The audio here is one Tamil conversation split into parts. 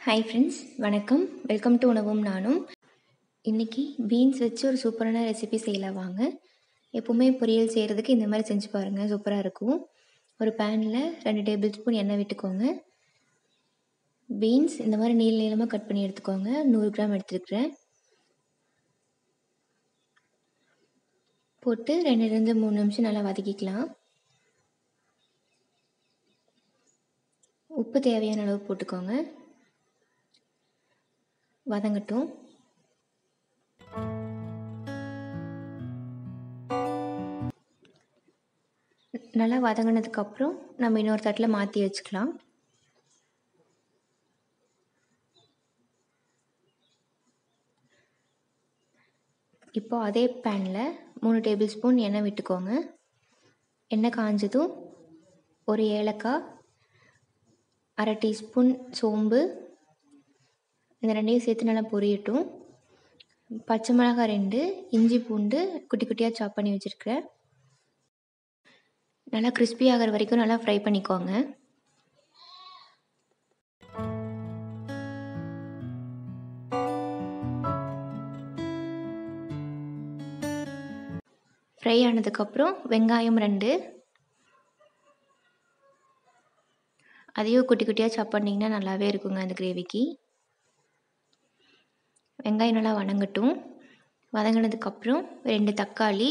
ஹாய் ஃப்ரெண்ட்ஸ் வணக்கம் வெல்கம் டு உணவும் நானும் இன்றைக்கி பீன்ஸ் வச்சு ஒரு சூப்பரான ரெசிபி செய்யலாம் வாங்க எப்போவுமே பொரியல் செய்கிறதுக்கு இந்த மாதிரி செஞ்சு பாருங்கள் சூப்பராக இருக்கும் ஒரு பேனில் ரெண்டு டேபிள் ஸ்பூன் எண்ணெய் விட்டுக்கோங்க பீன்ஸ் இந்த மாதிரி நீள நீளமாக கட் பண்ணி எடுத்துக்கோங்க நூறு கிராம் எடுத்துருக்குறேன் போட்டு ரெண்டுலேருந்து மூணு நிமிஷம் நல்லா வதக்கிக்கலாம் உப்பு தேவையான அளவு போட்டுக்கோங்க வதங்கட்டும் நல்லா வதங்கினதுக்கப்புறம் நம்ம இன்னொரு தட்டில் மாற்றி வச்சுக்கலாம் இப்போ அதே பேனில் மூணு டேபிள் ஸ்பூன் எண்ணெய் விட்டுக்கோங்க எண்ணெய் காஞ்சதும் ஒரு ஏலக்காய் அரை டீஸ்பூன் சோம்பு இந்த ரெண்டையும் சேர்த்து நல்லா பொரியட்டும் பச்சை மிளகாய் ரெண்டு இஞ்சி பூண்டு குட்டி குட்டியாக சாப் பண்ணி வச்சுருக்கிறேன் நல்லா கிறிஸ்பி ஆகிற வரைக்கும் நல்லா ஃப்ரை பண்ணிக்கோங்க ஃப்ரை ஆனதுக்கப்புறம் வெங்காயம் ரெண்டு அதையும் குட்டி குட்டியாக சாப் பண்ணிங்கன்னா நல்லாவே இருக்குங்க அந்த கிரேவிக்கு வெங்காயம் நல்லா வதங்கட்டும் வதங்கினதுக்கப்புறம் ரெண்டு தக்காளி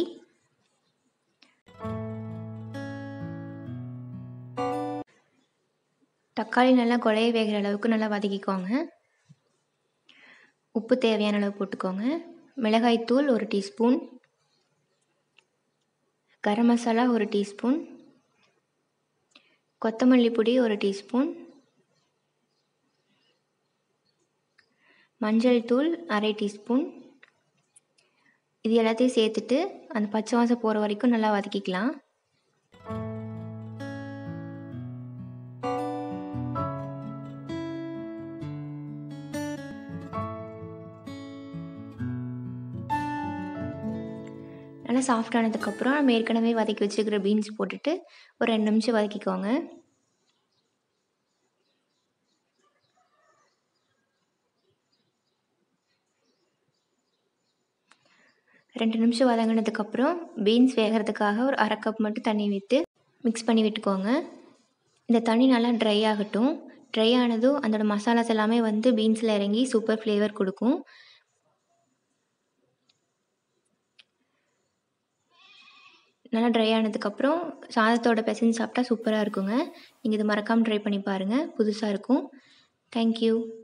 தக்காளி நல்லா குழைய வேகிற அளவுக்கு நல்லா வதக்கிக்கோங்க உப்பு தேவையான அளவு போட்டுக்கோங்க மிளகாய்த்தூள் ஒரு டீஸ்பூன் கரம் மசாலா ஒரு டீஸ்பூன் கொத்தமல்லி பொடி ஒரு டீஸ்பூன் மஞ்சள் தூள் அரை டீஸ்பூன் இது எல்லாத்தையும் சேர்த்துட்டு அந்த பச்சை வாசம் போகிற வரைக்கும் நல்லா வதக்கிக்கலாம் நல்லா சாஃப்ட் ஆனதுக்கப்புறம் நம்ம ஏற்கனவே வதக்கி வச்சுருக்கிற பீன்ஸ் போட்டுட்டு ஒரு ரெண்டு நிமிஷம் வதக்கிக்கோங்க ரெண்டு நிமிஷம் வதங்கினதுக்கப்புறம் பீன்ஸ் வேகிறதுக்காக ஒரு அரை கப் மட்டும் தண்ணி விட்டு மிக்ஸ் பண்ணி விட்டுக்கோங்க இந்த தண்ணி நல்லா ட்ரை ஆகட்டும் ட்ரை ஆனதும் அதோடய மசாலாஸ் எல்லாமே வந்து பீன்ஸில் இறங்கி சூப்பர் ஃப்ளேவர் கொடுக்கும் நல்லா ட்ரை ஆனதுக்கப்புறம் சாதத்தோட பிசைஞ்சு சாப்பிட்டா சூப்பராக இருக்குங்க நீங்கள் இது மறக்காமல் ட்ரை பண்ணி பாருங்கள் புதுசாக இருக்கும் தேங்க்யூ